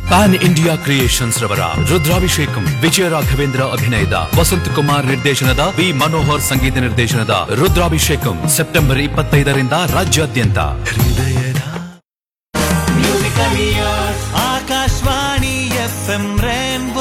PAN India creations ರವರ ರುದ್ರಾಭಿಷೇಕಂ ವಿಜಯ ರಾಘವೇಂದ್ರ ಅಭಿನಯದ ವಸಂತ್ ಕುಮಾರ್ ನಿರ್ದೇಶನದ ವಿ ಮನೋಹರ್ ಸಂಗೀತ ನಿರ್ದೇಶನದ ರುದ್ರಾಭಿಷೇಕಂ ಸೆಪ್ಟೆಂಬರ್ ಇಪ್ಪತ್ತೈದರಿಂದ ರಾಜ್ಯಾದ್ಯಂತ ಹೃದಯದ Akashvani F M rainbow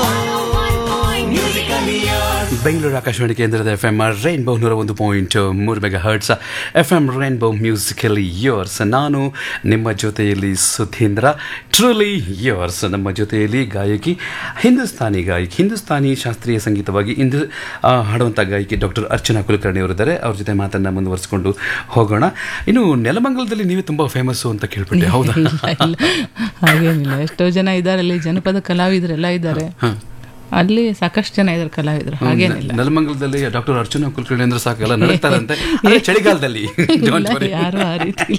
Bengaluru Akashvani ಕೇಂದ್ರದ ಎಫ್ ಎಂ ರೈನ್ಬೋ ನೂರ ಒಂದು ಪಾಯಿಂಟ್ ಮೂರು megahertz F M rainbow musically yours ನಾನು ನಿಮ್ಮ ಜೊತೆಯಲ್ಲಿ ಸುಧೀಂದ್ರ ಟ್ರೂಲಿ ಯೋರ್ಸ್ ನಮ್ಮ ಜೊತೆಯಲ್ಲಿ ಗಾಯಕಿ ಹಿಂದೂಸ್ತಾನಿ ಗಾಯಕಿ ಹಿಂದೂಸ್ತಾನಿ ಶಾಸ್ತ್ರೀಯ ಸಂಗೀತವಾಗಿ ಇಂದು ಆ, ಹಾಡುವಂಥ ಗಾಯಕಿ ಡಾಕ್ಟರ್ ಅರ್ಚನಾ ಕುಲಕರ್ಣಿ ಅವರಿದ್ದಾರೆ ಅವ್ರ ಜೊತೆ ಮಾತನ್ನು ಮುಂದುವರಿಸಿಕೊಂಡು ಹೋಗೋಣ ಇನ್ನು ನೆಲಮಂಗಲದಲ್ಲಿ ನೀವೇ ತುಂಬ ಫೇಮಸ್ಸು ಅಂತ ಕೇಳ್ಬಿಟ್ಟೆ ಹೌದಾ ಇಲ್ಲ ಇಲ್ಲ ಹಾಗೇನಿಲ್ಲ ಎಷ್ಟೋ ಜನ ಇದ್ದಾರೆ ಅಲ್ಲಿ ಜನಪದ ಕಲಾವಿದರೆಲ್ಲ ಇದ್ದಾರೆ ಅಲ್ಲಿ ಸಾಕಷ್ಟು ಜನ ಇದ್ದಾರೆ ಕಲಾವಿದರು ಹಾಗೇನಿಲ್ಲ ನೆಲಮಂಗಲದಲ್ಲಿ ಡಾಕ್ಟರ್ ಅರ್ಚನಾ ಕುಲಕರ್ಣಿ ಅಂದ್ರೆ ಸಾಕೆಲ್ಲ ನಡೀತಾರಂತೆ ಅದೇ ಚಳಿಗಾಲದಲ್ಲಿ Don't ಇಲ್ಲ, worry. ಯಾರು ಆ ರೀತಿ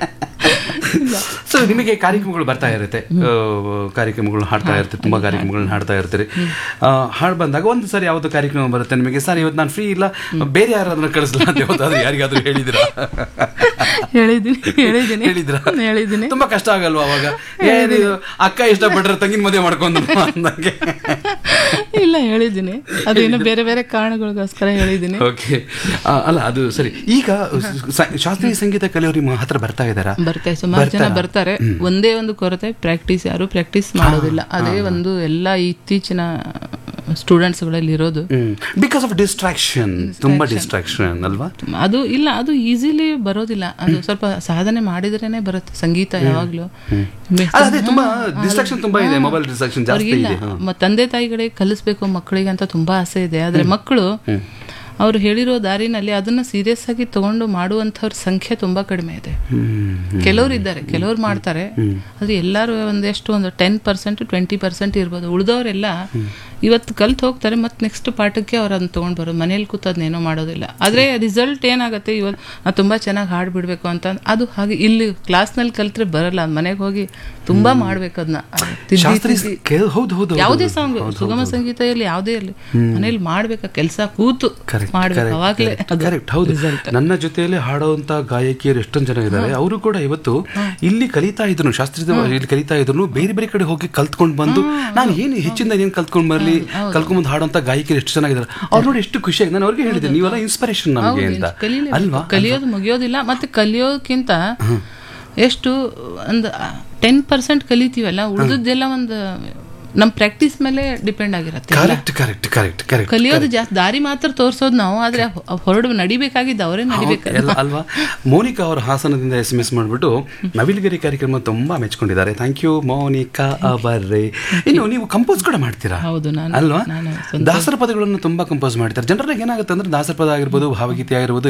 ಇಲ್ಲ. ಸೊ ನಿಮಗೆ ಕಾರ್ಯಕ್ರಮಗಳು ಬರ್ತಾ ಇರುತ್ತೆ ಆ, ಕಾರ್ಯಕ್ರಮಗಳು ಹಾಡ್ತಾ ಇರ್ತೀರಿ ತುಂಬಾ ಕಾರ್ಯಕ್ರಮಗಳನ್ನ ಹಾಡ್ತಾ ಇರ್ತೀರಿ ಆ, ಹಾಡ್ ಬಂದಾಗ ಒಂದು ಸರಿ ಯಾವ್ದು ಕಾರ್ಯಕ್ರಮ ಬರುತ್ತೆ ನಿಮಗೆ ಸರ್ ಇವತ್ತು ನಾನು ಫ್ರೀ ಇಲ್ಲ ಬೇರೆ ಯಾರಾದ್ರೂ ಕಳಿಸ್ಲಾ ಅಂತ ಯಾವ್ದಾದ್ರು ಯಾರಿಗಾದ್ರೂ ಹೇಳಿದಿರಾ ಹೇಳಿದ್ದೀನಿ ಹೇಳಿದ್ದೀನಿ ಹೇಳಿದ್ರಾ ಹೇಳಿದ್ದೀನಿ ತುಂಬಾ ಕಷ್ಟ ಆಗಲ್ವಾ ಅವಾಗ ಏನಿದು ಅಕ್ಕ ಇಷ್ಟಪಟ್ರೆ ತಂಗಿನ ಮದುವೆ ಮಾಡ್ಕೊಂಡು ಅಂದಂಗೆ ಇಲ್ಲ ಹೇಳಿದ್ದೀನಿ ಅದು ಇನ್ನು ಬೇರೆ ಬೇರೆ ಕಾರಣಗಳಿಗೋಸ್ಕರ ಹೇಳಿದ್ದೀನಿ ಓಕೆ ಅಲ್ಲ ಅದು ಸರಿ ಈಗ ಸ- ಶಾಸ್ತ್ರೀಯ ಸಂಗೀತ ಕಲಿಯೋರು ನಿಮ್ಮ ಹತ್ರ ಬರ್ತಾ ಇದ್ದಾರಾ ಬರ್ತಾರೆ ಸುಮಾರು ಜನ ಬರ್ತಾರೆ ಒಂದೇ ಒಂದು ಕೊರತೆ ಪ್ರಾಕ್ಟೀಸ್ ಯಾರು ಪ್ರಾಕ್ಟೀಸ್ ಮಾಡೋದಿಲ್ಲ ಅದೇ ಒಂದು ಎಲ್ಲ ಇತ್ತೀಚಿನ ಸ್ಟೂಡೆಂಟ್ಸ್ಗಳಲ್ಲಿ ಇರೋದು ಬಿಕಾಸ್ ಆಫ್ ಡಿಸ್ಟ್ರಾಕ್ಷನ್ ತುಂಬಾ ಡಿಸ್ಟ್ರಾಕ್ಷನ್ ಅಲ್ವಾ ಅದು ಇಲ್ಲ ಅದು ಈಸಿಲಿ ಬರೋದಿಲ್ಲ ಅದು ಸ್ವಲ್ಪ ಸಾಧನೆ ಮಾಡಿದ್ರೇನೆ ಬರುತ್ತೆ ಸಂಗೀತ ಯಾವಾಗ್ಲೂ ಅಲ್ಲ, ಅದೇ ತುಂಬಾ ಡಿಸ್ಟ್ರಾಕ್ಷನ್ ತುಂಬಾ ಇದೆ ಮೊಬೈಲ್ ಡಿಸ್ಟ್ರಾಕ್ಷನ್ ಜಾಸ್ತಿ ಅವ್ರಿಗಿಲ್ಲ ಇದೆ ಹಾ. ಮ- ತಂದೆ ತಾಯಿಗಳಿಗೆ ಕಲಿಸ್ಬೇಕು ಮಕ್ಕಳಿಗೆ ಅಂತ ತುಂಬಾ ಆಸೆ ಇದೆ ಆದ್ರೆ ಮಕ್ಕಳು ಅವ್ರು ಹೇಳಿರೋ ದಾರಿನಲ್ಲಿ ಅದನ್ನ ಸೀರಿಯಸ್ ಆಗಿ ತಗೊಂಡು ಮಾಡುವಂಥವ್ರ ಸಂಖ್ಯೆ ತುಂಬಾ ಕಡಿಮೆ ಇದೆ ಕೆಲವ್ರು ಇದ್ದಾರೆ ಕೆಲವ್ರು ಮಾಡ್ತಾರೆ ಆದ್ರೆ ಎಲ್ಲರೂ ಒಂದೆಷ್ಟು ಒಂದು ಟೆನ್ ಪರ್ಸೆಂಟ್ ಟ್ವೆಂಟಿ ಪರ್ಸೆಂಟ್ ಇರ್ಬೋದು ಉಳಿದವರೆಲ್ಲ ಇವತ್ತು ಕಲ್ತು ಹೋಗ್ತಾರೆ ಮತ್ತೆ ನೆಕ್ಸ್ಟ್ ಪಾಠಕ್ಕೆ ಅವ್ರು ಅದನ್ನ ತೊಗೊಂಡು ಬರೋದು ಮನೇಲಿ ಕೂತು ಅದನ್ನೇನೋ ಮಾಡೋದಿಲ್ಲ ಆದರೆ ರಿಸಲ್ಟ್ ಏನಾಗುತ್ತೆ ಇವತ್ತು ನಾವು ತುಂಬ ಚೆನ್ನಾಗಿ ಹಾಡು ಬಿಡಬೇಕು ಅಂತ ಅದು ಹಾಗೆ ಇಲ್ಲಿ ಕ್ಲಾಸ್ನಲ್ಲಿ ಕಲ್ತ್ರೆ ಬರಲ್ಲ ಮನೆಗೆ ಹೋಗಿ ತುಂಬಾ ಮಾಡ್ಬೇಕು ಅದನ್ನ ತಿದ್ದಿ ಶಾಸ್ತ್ರೀಯ ತಿದ್ದಿ. ಕೆ- ಹೌದು ಹೌದು ಹೌದು. ಯಾವುದೇ ಸಾಂಗ್ ಸುಗಮ ಸಂಗೀತ ಇರಲಿ ಯಾವುದೇ ಇರಲಿ ಮನೇಲಿ ಮಾಡ್ಬೇಕು ಕೆಲಸ ಕೂತು Correct, ಮಾಡ್ಬೇಕು correct, ಅವಾಗ್ಲೇ correct, ಅದು correct, ಹೌದು result. ನನ್ನ ಜೊತೆಯಲ್ಲಿ ಹಾಡುವಂತ ಗಾಯಕಿಯರು ಎಷ್ಟೊಂದು ಜನ ಇದ್ದಾರೆ ಅವರು ಕೂಡ ಇವತ್ತು ಇಲ್ಲಿ ಕಲಿತಾ ಇದ್ರು ಶಾಸ್ತ್ರೀಯ ಇಲ್ಲಿ ಕಲಿತಾ ಇದ್ರು ಬೇರೆ ಬೇರೆ ಕಡೆ ಹೋಗಿ ಕಲ್ತ್ಕೊಂಡು ಬಂದು ನಾನು ಏನು ಹೆಚ್ಚಿಂದ ಏನ್ ಕಲ್ತ್ಕೊಂಡ್ ಬರ್ಲಿ ಕಲ್ತ್ಕೊಂಡ್ ಬಂದು ಹಾಡುವಂತ ಗಾಯಕಿಯರು ಎಷ್ಟು ಚೆನ್ನಾಗಿದ್ದಾರೆ ಅವ್ರು ನೋಡಿ ಎಷ್ಟು ಖುಷಿಯಾಗಿ ನಾನು ಅವ್ರಿಗೆ ಹೇಳಿದೆ ನೀವೆಲ್ಲ ಇನ್ಸ್ಪಿರೇಷನ್ ನಮಗೆ ಹೌದು, ಅಂತ ಕಲೀಲೇಬೇಕು. ಅಲ್ವಾ ಕಲಿಯೋದು ಮುಗಿಯೋದಿಲ್ಲ ಮತ್ತೆ ಕಲಿಯೋದಕ್ಕಿಂತ ಎಷ್ಟು ಒಂದು ಟೆನ್ ಪರ್ಸೆಂಟ್ ಕಲಿತೀವಲ್ಲ ಉಳಿದದ್ದೆಲ್ಲ ಒಂದು ನಮ್ಮ ಪ್ರಾಕ್ಟೀಸ್ ಮೇಲೆ ಡಿಪೆಂಡ್ ಆಗಿರುತ್ತೆ ಎಲ್ಲ. ಕರೆಕ್ಟ್ ಕರೆಕ್ಟ್ ಕರೆಕ್ಟ್ ಕರೆಕ್ಟ್ ಕಲಿಯೋದು ಜಾಸ್ತಿ ದಾರಿ ಮಾತ್ರ ತೋರ್ಸೋದು ನಾವು ಆದ್ರೆ ಹೊ- ಹೊರಡು ನಡಿಬೇಕಾಗಿದ್ದು ಅವರೇ ನಡಿಬೇಕು ಎಲ್ಲ ಅಲ್ವಾ ಮೋನಿಕಾ ಅವರು ಹಾಸನದಿಂದ ಎಸ್ ಎಂ ಎಸ್ ಮಾಡಿಬಿಟ್ಟು ನವಿಲುಗರಿ ಕಾರ್ಯಕ್ರಮ ತುಂಬಾ ಮೆಚ್ಕೊಂಡಿದ್ದಾರೆ ಥ್ಯಾಂಕ್ ಯು ಮೋನಿಕಾ ಅವರೇ ಇನ್ನು ನೀವು ಕಂಪೋಸ್ ಕೂಡ ಮಾಡ್ತೀರಾ ಹೌದು, ನಾನು- ಅಲ್ವಾ ನಾನು ಸ್ವಂತ- ದಾಸರ ಪದಗಳನ್ನು ತುಂಬಾ ಕಂಪೋಸ್ ಮಾಡ್ತಾರೆ ಜನರಿಗೆ ಏನಾಗುತ್ತೆ ಅಂದ್ರೆ ದಾಸರ ಪದ ಆಗಿರ್ಬೋದು ಭಾವಗೀತೆ ಆಗಿರ್ಬೋದು